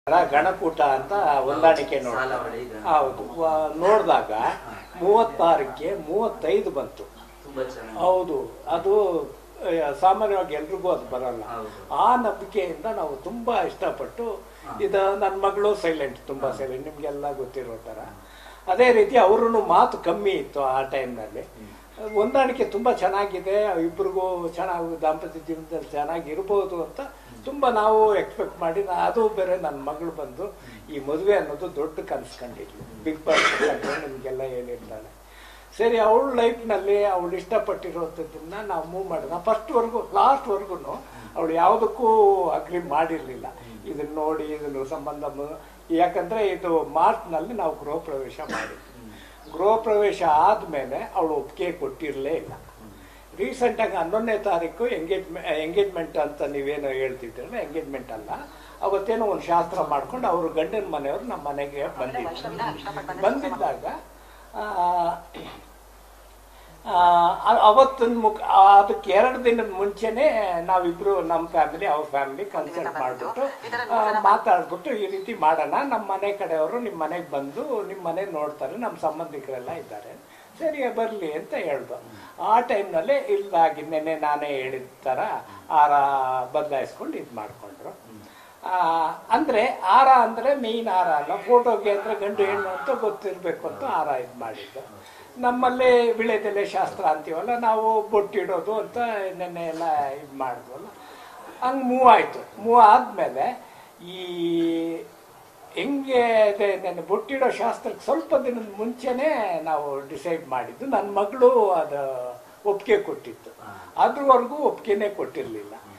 ಗಣಕೂಟ ಅಂತ ಹೊಂದಾಣಿಕೆ ನೋಡಿ ಸಾಲವಳಿ ಗಣ- ಹೌದು ವ- ನೋಡಿದಾಗ ಮೂವತ್ತಾರಕ್ಕೆ ಮೂವತ್ತೈದು ಬಂತು ತುಂಬಾ ಚೆನ್ನಾಗಿ ಹೌದು ಅದು ಆ, ಸಾಮಾನ್ಯವಾಗಿ ಎಲ್ರಿಗೂ ಅದು ಬರಲ್ಲ ಹೌದು. ಆ ನಂಬಿಕೆಯಿಂದ ನಾವು ತುಂಬಾ ಇಷ್ಟಪಟ್ಟು ಇದು ನನ್ನ ಮಗಳು ಸೈಲೆಂಟ್ ತುಂಬಾ ಸೈಲೆಂಟ್ ನಿಮ್ಗೆಲ್ಲ ಗೊತ್ತಿರೋ ಥರ ಅದೇ ರೀತಿ ಅವ್ರೂ ಮಾತು ಕಮ್ಮಿ ಇತ್ತು ಆ ಟೈಮ್ನಲ್ಲಿ ಹೊಂದಾಣಿಕೆ ತುಂಬಾ ಚೆನ್ನಾಗಿದೆ ಇಬ್ರಿಗೂ ಚೆನ್ನಾಗಿ ದಾಂಪತ್ಯ ಜೀವನದಲ್ಲಿ ಚೆನ್ನಾಗಿರ್ಬೋದು ಅಂತ ತುಂಬಾ ನಾವು ಎಕ್ಸ್ಪೆಕ್ಟ್ ಮಾಡಿ ನಾ- ಅದು ಬೇರೆ ನನ್ನ ಮಗಳು ಬಂದು ಈ ಮದುವೆ ಅನ್ನೋದು ದೊಡ್ಡ ಕನಸು ಕಂಡಿದ್ಲು ಬಿಗ್ ಬಾಸ್ ನಿಮಗೆಲ್ಲ ಹೇಳಿರ್ತಾಳೆ ಸರಿ ಅವಳ ಲೈಫ್ನಲ್ಲಿ ಅವಳು ಇಷ್ಟಪಟ್ಟಿರೋದನ್ನ ನಾವು ಮೂವ್ ಮಾಡಿದ ಫಸ್ಟ್ವರೆಗೂ ಲಾಸ್ಟ್ವರೆಗೂ ಅವಳು ಯಾವುದಕ್ಕೂ ಅಗ್ರಿ ಮಾಡಿರಲಿಲ್ಲ ಇದನ್ನ ನೋಡಿ ಇದನ್ನು ಸಂಬಂಧ ಮು- ಯಾಕಂದ್ರೆ ಇದು ಮಾರ್ಚ್ನಲ್ಲಿ ನಾವು ಗೃಹ ಪ್ರವೇಶ ಮಾಡಿದ್ವಿ ಗೃಹ ಪ್ರವೇಶ ಆದಮೇಲೆ ಅವಳು ಒಪ್ಪಿಗೆ ಕೊಟ್ಟಿರಲೇ ಇಲ್ಲ ರೀಸೆಂಟಾಗಿ ಹನ್ನೊಂದನೇ ತಾರೀಕು ಎಂಗೇಜ್ಮೆ ಎಂಗೇಜ್ಮೆಂಟ್ ಅಂತ ನೀವೇನೋ ಹೇಳ್ತಿದ್ರಲ್ಲ ಎಂಗೇಜ್ಮೆಂಟ್ ಅಲ್ಲ ಅವತ್ತೇನೋ ಒಂದು ಶಾಸ್ತ್ರ ಮಾಡ್ಕೊಂಡು ಅವರು ಗಂಡನ ಮನೆಯವರು ನಮ್ಮ ಮನೆಗೆ ಬಂದಿದ್ರು ಬಂದಿದ್ದಾಗ ಆ, ಆ, ಅವತ್ತಿನ ಮುಖ ಅದಕ್ಕೆ ಎರಡು ದಿನದ ಮುಂಚೆನೆ ನಾವಿಬ್ರು ನಮ್ಮ ಫ್ಯಾಮಿಲಿ ಅವ್ರ ಫ್ಯಾಮಿಲಿ ಕನ್ಸಲ್ಟ್ ಮಾಡಿಬಿಟ್ಟು ಮಾತಾಡ್ಬಿಟ್ಟು ಈ ರೀತಿ ಮಾಡೋಣ ನಮ್ಮ ಮನೆ ಕಡೆಯವರು ನಿಮ್ಮ ಮನೆಗೆ ಬಂದು ನಿಮ್ಮ ಮನೆ ನೋಡ್ತಾರೆ ನಮ್ಮ ಸಂಬಂಧಿಕರೆಲ್ಲ ಇದ್ದಾರೆ ಸರಿ ಬರಲಿ ಅಂತ ಹೇಳ್ದು ಆ ಟೈಮ್ನಲ್ಲಿ ಇಲ್ದಾಗಿ ನೆನ್ನೆ ನಾನೇ ಹೇಳಿದ ಥರ ಆರ ಬದಲಾಯಿಸ್ಕೊಂಡು ಇದು ಮಾಡಿಕೊಂಡ್ರು ಆ, ಅಂದ್ರೆ ಹಾರ ಅಂದ್ರೆ ಮೇಯ್ನ್ ಹಾರ ಅಲ್ಲ ಫೋಟೋಗೆ ಅಂದ್ರೆ ಗಂಡು ಹೆಣ್ಣು ಅಂತ ಗೊತ್ತಿರ್ಬೇಕು ಅಂತ ಹಾರ ಇದು ಮಾಡಿದ್ದು ನಮ್ಮಲ್ಲಿ ವಿಳೆದೆಲೆ ಶಾಸ್ತ್ರ ಅಂತೀವಲ್ಲ ನಾವು ಬೊಟ್ಟಿಡೋದು ಅಂತ ನೆನ್ನೆ ಎಲ್ಲ ಇದು ಮಾಡಿದ್ವಲ್ಲ ಹಂಗೆ ಮೂವ್ ಆಯ್ತು ಮೂವ್ ಆದ್ಮೇಲೆ ಈ ಹೆಂಗೆ ಇದೆ ನನ್ನ ಬೊಟ್ಟಿಡೋ ಶಾಸ್ತ್ರಕ್ಕೆ ಸ್ವಲ್ಪ ದಿನದ ಮುಂಚೆನೆ ನಾವು ಡಿಸೈಡ್ ಮಾಡಿದ್ದು ನನ್ನ ಮಗಳು ಅದು ಒಪ್ಪಿಗೆ ಕೊಟ್ಟಿತ್ತು ಅದ್ರವರೆಗೂ ಒಪ್ಪಿಗೆನೇ ಕೊಟ್ಟಿರಲಿಲ್ಲ